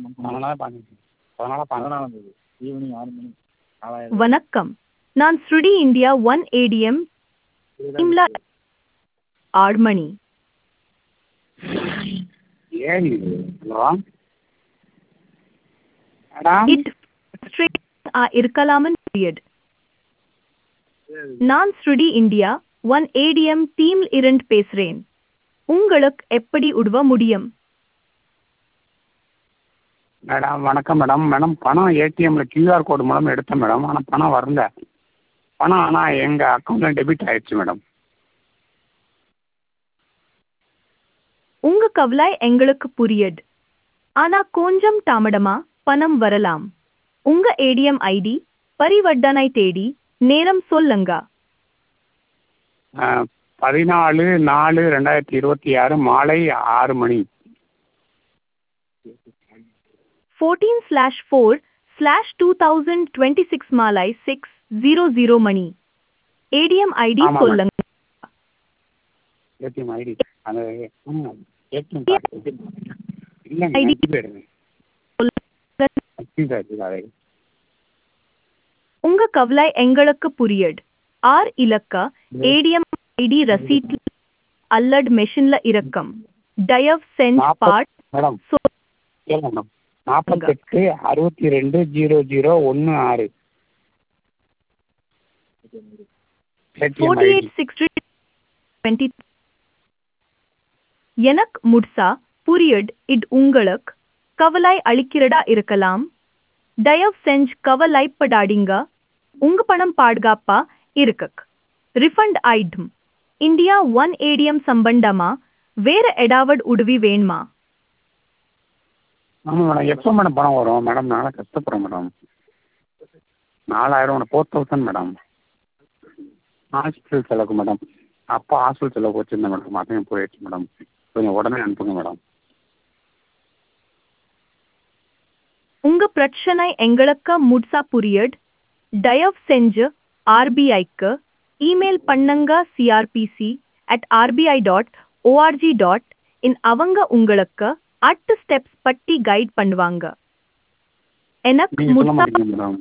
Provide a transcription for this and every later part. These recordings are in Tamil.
அதனால பண்ணிட்டு அதனால பதினாலாம் தேதி ஈவினிங் ஆறு மணி நாலாயிரம் வணக்கம் நான் ஸ்ருடி இந்தியா ஒன் ஏடிஎம் இம்லா ஆட்மணி ஏன் இது ஹலோ மேடம் இட் ஆ இருக்கலாமன் பீரியட் நான் Sruthi India one ATM team இரண்டு பேசுறேன் உங்களுக்கு எப்படி உதவ முடியும் மேடம் வணக்கம் மேடம் மேடம் பணம் ஏடிஎம்ல கியூஆர் கோடு மூலம் எடுத்தேன் மேடம் ஆனால் பணம் வரல பணம் ஆனால் எங்கள் அக்கௌண்ட்டில் டெபிட் ஆயிடுச்சு மேடம் உங்க கவலை எங்களுக்கு புரியுது ஆனா கொஞ்சம் தாமதமா பணம் வரலாம் உங்க ஏடிஎம் ஐடி பரிவர்த்தனை தேடி நேரம் சொல்லுங்க பதினாலு நாலு ரெண்டாயிரத்தி இருபத்தி ஆறு மாலை ஆறு மணி fourteen slash four slash two thousand twenty six மாலை சிக்ஸ் ஜீரோ ஜீரோ மணி ஏடிஎம் ஐடி ஆமா, சொல்லுங்க ஏடிஎம் ஐடி அந்த ஏடிஎம் கார்டு இல்லைங்க ID. போயிடுங்க அது உங்க கவலை எங்களுக்கு புரியுது ஆர் இலக்க ஏடிஎம் ஐடி ரசீட் அல்லட் மெஷின்ல இறக்கம் தயவு செஞ்சு நாற்பது- பாட் மேடம் சொ- கேளுங்க மேடம் நாற்பத்தெட்டு அறுபத்தி ரெண்டு ஜீரோ ஜீரோ ஒன்று ஆறு ATM forty ID eight sixty twenty எனக்கு முட்சா புரியுது இது உங்களுக்கு கவலை அளிக்கிறதா இருக்கலாம் தயவு செஞ்சு கவலைப்படாதீங்க உங்க பணம் பாதுகாப்பா இருக்கு ரிஃபண்ட் ஆயிடும் இந்தியா ஒன் ஏடிஎம் சம்பந்தமா வேற ஏதாவது உதவி வேணுமா ஆமாம் மேடம் எப்போ மேடம் பணம் வரும் மேடம் நாளை கஷ்டப்படுறேன் மேடம் நாலாயிரம் ஃபோர் தௌசண்ட் மேடம் ஹாஸ்பிட்டல் செலவுக்கு மேடம் அப்பா ஹாஸ்பிட்டல் செலவுக்கு வச்சுருந்தேன் மேடம் அதையும் போயிடுச்சு மேடம் கொஞ்சம் உடனே அனுப்புங்க மேடம் உங்க பிரச்சனை எங்களுக்கு முட்சா புரியுது தயவு செஞ்சு ஆர்பிஐக்கு இமெயில் பண்ணுங்க CRPC at RBI dot org dot in அவங்க உங்களுக்கு அட்டு ஸ்டெப்ஸ் பற்றி கைட் பண்ணுவாங்க எனக்கு நீங்கள் சொல்ல முட்சா மாட்டீங்க மேடம்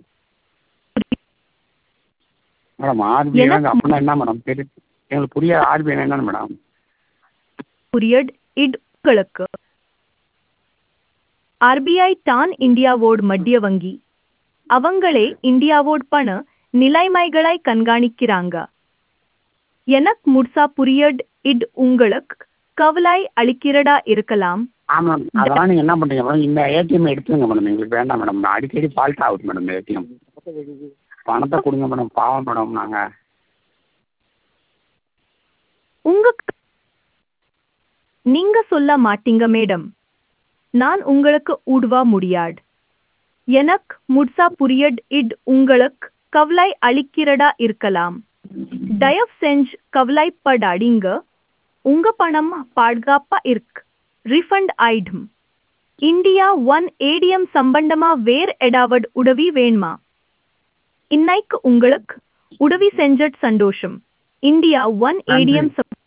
மேடம் ஆர்பிஐ எனக்கு- அப்படின்னா என்ன மேடம் தெரி எங்களுக்கு புரியாத ஆர்பிஐ என்னன்னு மேடம் புரியுது இது உங்களுக்கு ஆர்பிஐ தான் இந்தியாவோட மத்திய வங்கி அவங்களே இந்தியாவோட பண நிலைமைகளை கண்காணிக்கிறாங்க எனக்கு முட்சா புரியுது இது உங்களுக்கு கவலை அளிக்கிறதா இருக்கலாம் ஆமாம் அதெல்லாம் நீங்கள் என்ன பண்ணுறீங்க மேடம் இந்த ஏடிஎம் எடுத்துங்க மேடம் எங்களுக்கு வேண்டாம் மேடம் அடிக்கடி ஃபால்ட் ஆகுது மேடம் இந்த ஏடிஎம் பணத்தை கொடுங்க மேடம் பாவம் மேடம் நாங்கள் உங்க நீங்க சொல்ல மாட்டீங்க மேடம் நான் உங்களுக்கு உதவ முடியாது எனக்கு முட்சா புரியுது இது உங்களுக்கு கவலை அளிக்கிறதா இருக்கலாம் தயவு செஞ்சு கவலைப்படாதீங்க உங்க பணம் பாதுகாப்பா இருக்கு ரிஃபண்ட் ஆயிடும் இந்தியா ஒன் ஏடிஎம் சம்பந்தமா வேற ஏதாவது உதவி வேணுமா இன்னைக்கு உங்களுக்கு உதவி செஞ்ச சந்தோஷம் இந்தியா ஒன் நன்றி. ஏடிஎம்